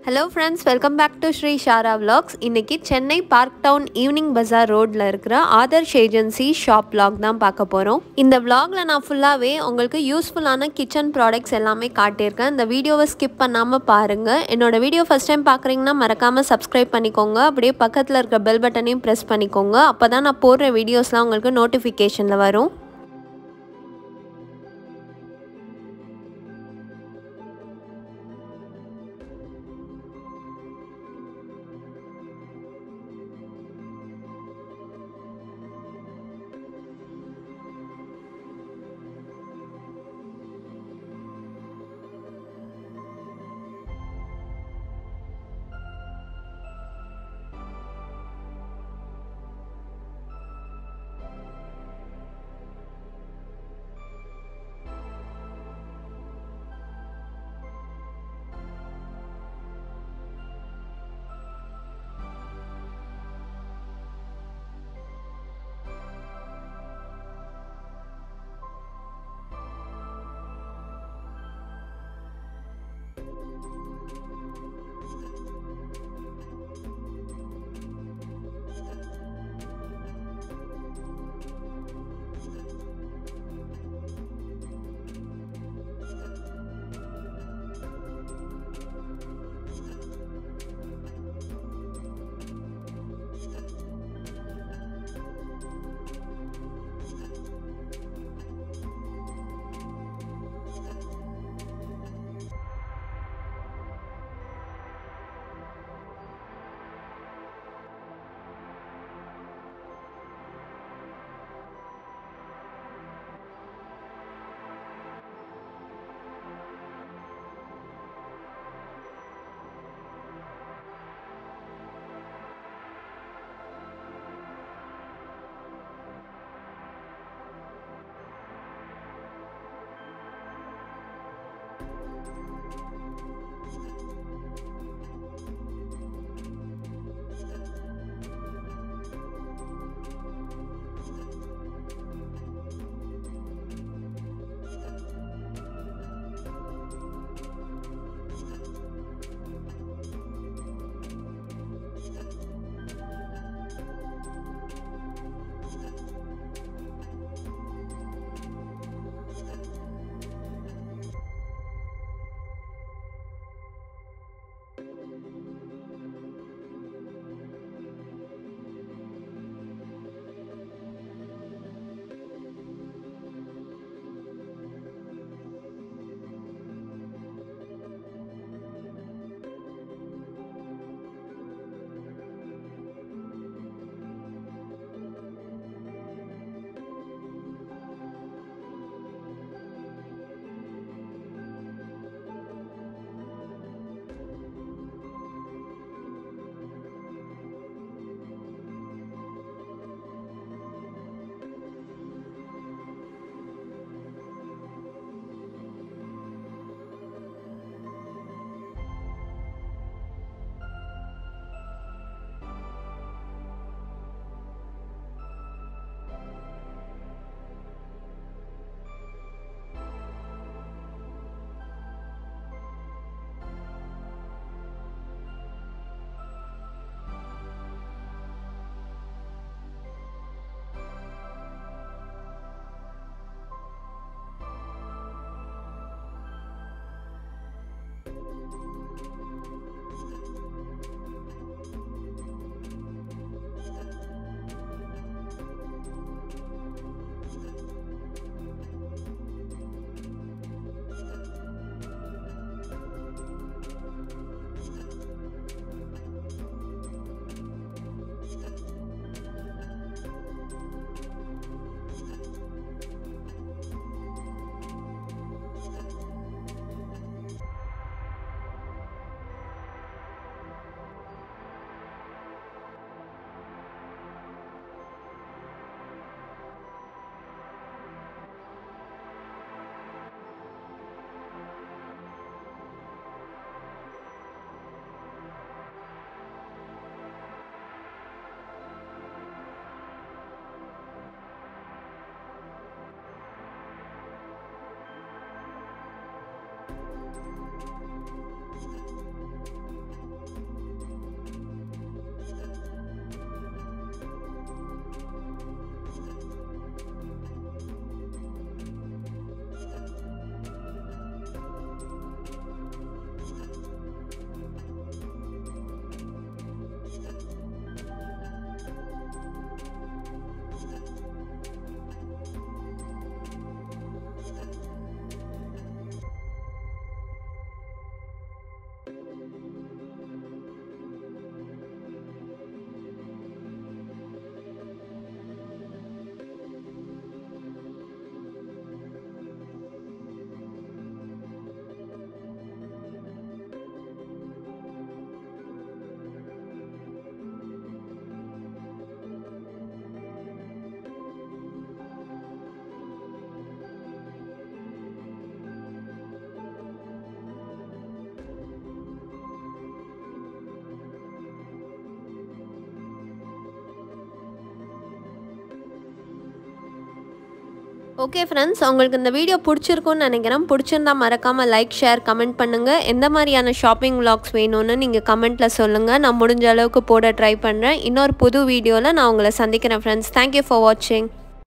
hello friends welcome back to Sri Shara vlogs இன்னைக்கு Chennai Park Town evening பஜார் ரோட்டில் இருக்கிற ஆதர்ஷ் ஏஜென்சி ஷாப் vlog தான் பார்க்க போகிறோம் இந்த vlogல நான் ஃபுல்லாகவே உங்களுக்கு யூஸ்ஃபுல்லான கிச்சன் ப்ராடக்ட்ஸ் எல்லாமே காட்டியிருக்கேன் இந்த வீடியோவை ஸ்கிப் பண்ணாமல் பாருங்கள் என்னோட வீடியோ ஃபஸ்ட் டைம் பார்க்குறீங்கன்னா மறக்காமல் சப்ஸ்கிரைப் பண்ணிக்கோங்க அப்படியே பக்கத்தில் இருக்க பெல் பட்டனையும் ப்ரெஸ் பண்ணிக்கோங்க அப்போ தான் நான் போடுற வீடியோஸ்லாம் உங்களுக்கு நோட்டிஃபிகேஷனில் வரும் ஓகே ஃப்ரெண்ட்ஸ் உங்களுக்கு இந்த வீடியோ பிடிச்சிருக்கும்னு நினைக்கிறேன் பிடிச்சிருந்தா மறக்காமல் லைக் ஷேர் கமெண்ட் பண்ணுங்கள் எந்த மாதிரியான ஷாப்பிங் vlogs வேணும்னு நீங்கள் கமெண்ட்டில் சொல்லுங்கள் நான் முடிஞ்ச அளவுக்கு போட ட்ரை பண்ணுறேன் இன்னொரு புது வீடியோவில் நான் உங்களை சந்திக்கிறேன் ஃப்ரெண்ட்ஸ் தேங்க்யூ ஃபார் வாட்சிங்